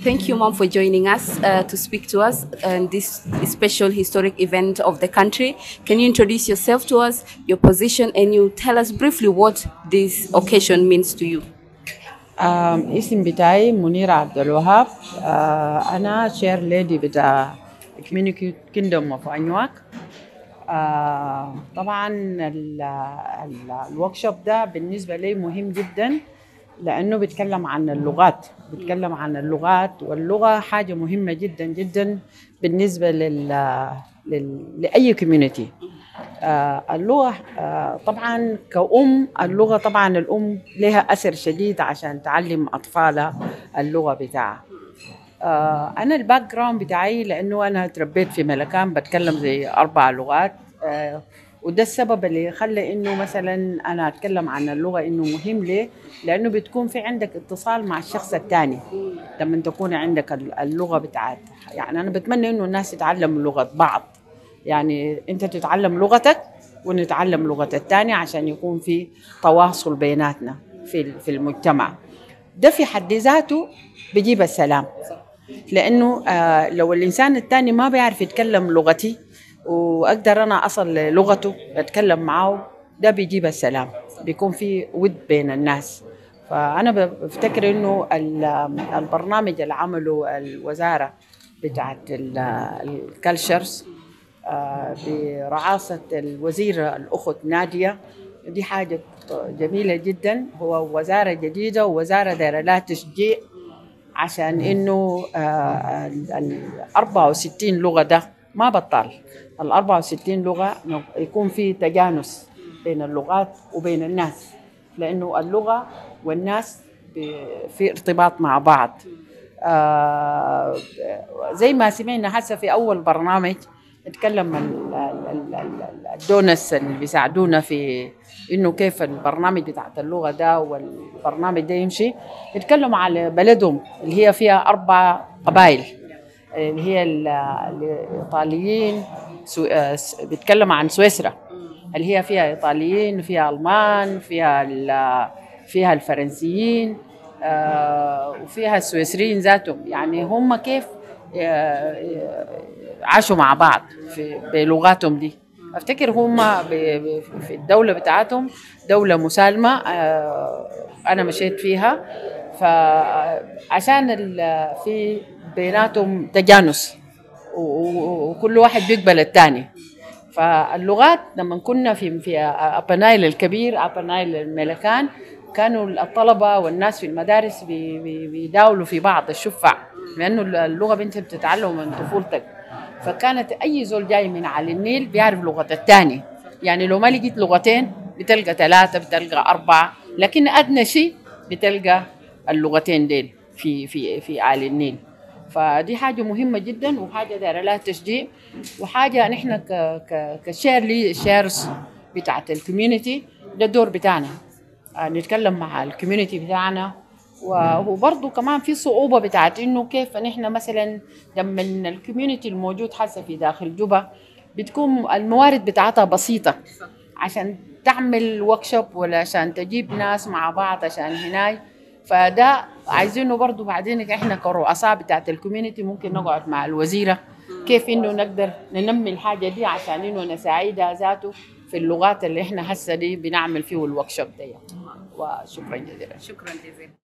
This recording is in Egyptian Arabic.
Thank you, Mom, for joining us uh, to speak to us on this special historic event of the country. Can you introduce yourself to us, your position, and you tell us briefly what this occasion means to you? آم، اسم بتاعي منيرة عبد الوهاب آه، أنا شير ليدي بتاع كوميونيتي كيندوم اوف أنيواك طبعا الورك شوب ده بالنسبة لي مهم جدا لأنه بيتكلم عن اللغات بيتكلم عن اللغات واللغة حاجة مهمة جدا جدا بالنسبة لل, لل... لأي كوميونتي آه اللغة آه طبعا كأم اللغة طبعا الأم لها أثر شديد عشان تعلم أطفالها اللغة بتاعها آه أنا الباك جراوند بتاعي لأنه أنا تربيت في ملكان بتكلم زي أربع لغات آه وده السبب اللي خلى انه مثلا انا اتكلم عن اللغه انه مهم ليه؟ لانه بتكون في عندك اتصال مع الشخص الثاني لما تكون عندك اللغه بتاعت يعني انا بتمنى انه الناس تتعلم لغه بعض يعني انت تتعلم لغتك ونتعلم لغه الثاني عشان يكون في تواصل بيناتنا في في المجتمع ده في حد ذاته بيجيب السلام لانه آه لو الانسان الثاني ما بيعرف يتكلم لغتي واقدر انا اصل لغته اتكلم معاه ده بيجيب السلام بيكون في ود بين الناس فانا بفتكر انه البرنامج اللي عمله الوزاره بتاعت الكالتشرز برعاصه الوزيره الاخت ناديه دي حاجه جميله جدا هو وزاره جديده ووزاره دايره لها تشجيع عشان انه ال 64 لغه ده ما بطال ال 64 لغه يكون في تجانس بين اللغات وبين الناس لانه اللغه والناس في ارتباط مع بعض آه زي ما سمعنا هسه في اول برنامج اتكلم الدونس اللي بيساعدونا في انه كيف البرنامج بتاعت اللغه ده والبرنامج ده يمشي يتكلموا على بلدهم اللي هي فيها اربع قبائل اللي هي الايطاليين سو... بيتكلموا عن سويسرا اللي هي فيها ايطاليين فيها المان فيها ال... فيها الفرنسيين آه وفيها السويسريين ذاتهم يعني هم كيف عاشوا مع بعض في بلغاتهم دي افتكر هم في الدوله بتاعتهم دوله مسالمه آه انا مشيت فيها فعشان في بيناتهم تجانس وكل واحد بيقبل الثاني فاللغات لما كنا في في ابنايل الكبير ابنايل الملكان كانوا الطلبه والناس في المدارس بيداولوا في بعض الشفع لانه اللغه بنت بتتعلم من طفولتك فكانت اي زول جاي من على النيل بيعرف لغه الثاني يعني لو ما لقيت لغتين بتلقى ثلاثه بتلقى اربعه لكن ادنى شيء بتلقى اللغتين ديل في في في على النيل فدي حاجه مهمه جدا وحاجه دايره لها تشجيع وحاجه نحن ك ك كشير لي شيرز بتاعت الكوميونتي ده الدور بتاعنا نتكلم مع الكوميونتي بتاعنا وبرضه كمان في صعوبة بتاعت إنه كيف نحن مثلا لما الكوميونتي الموجود حاسة في داخل جوبا بتكون الموارد بتاعتها بسيطة عشان تعمل ورك شوب ولا عشان تجيب ناس مع بعض عشان هناي فده عايزينه برضه بعدين احنا كرؤساء بتاعت الكوميونتي ممكن نقعد مع الوزيره كيف انه نقدر ننمي الحاجه دي عشان انه نساعدها ذاته في اللغات اللي احنا هسه دي بنعمل فيه الورك شوب ده وشكرا جزيلا شكرا جزيلا